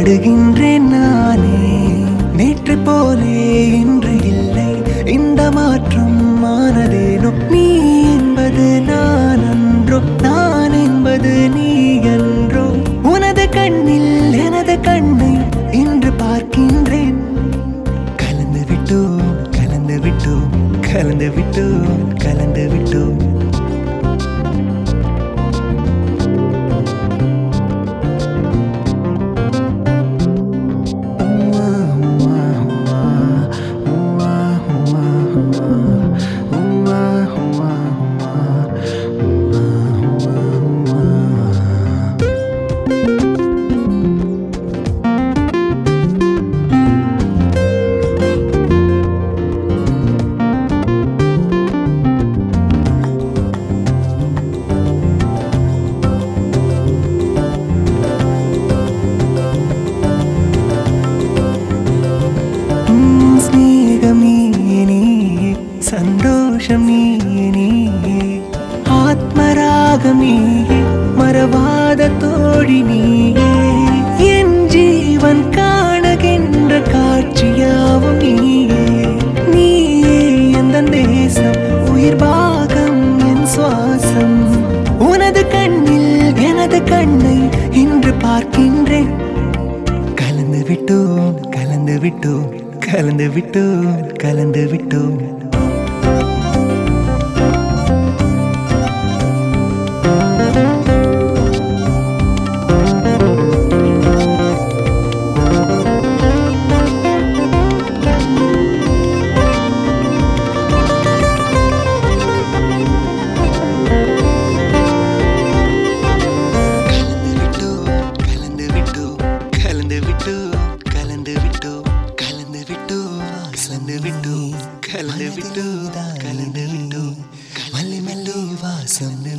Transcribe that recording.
வாடுகின்றேன் நானே நேற்று போலே இன்று இல்லை இந்த மாற்றம் மானதேனோ நீ என்பது நான் அன்றோ நான் என்பது நீ என்றோ உனது கண்ணில் எனது கண்ணை இன்று பார்க்கின்றேன் கலந்து விட்டோம் கலந்து விட்டோம் கலந்து விட்டோம் கலந்து விட்டோம் உம் ஸ்நேகம் நீயே நீயே சந்தோஷம் நீயே நீயே ஆத்மராகம் நீயே மறவாத தோழி நீயே என் ஜீவன் காணுகின்ற காட்சியாவும் நீயே நீயே எந்த தேசம் உயிர் பாகம் என் சுவாசம் உனது கண்ணில் எனது கண்ணை இன்று பார்க்கின்றேன் கலந்து விட்டோம் கலந்து விட்டோம் கலந்து விட்டோம் கலந்து விட்டோம் கலந்து விட்டோம் கலந்து விட்டோம் கலந்து விட்டோம் கலந்து விட்டோம் கலந்து விட்டோம் கலந்து விட்டோம் கலந்து விட்டோம் கலந்து விட்டோம் மல்லி மல்லி வாசம்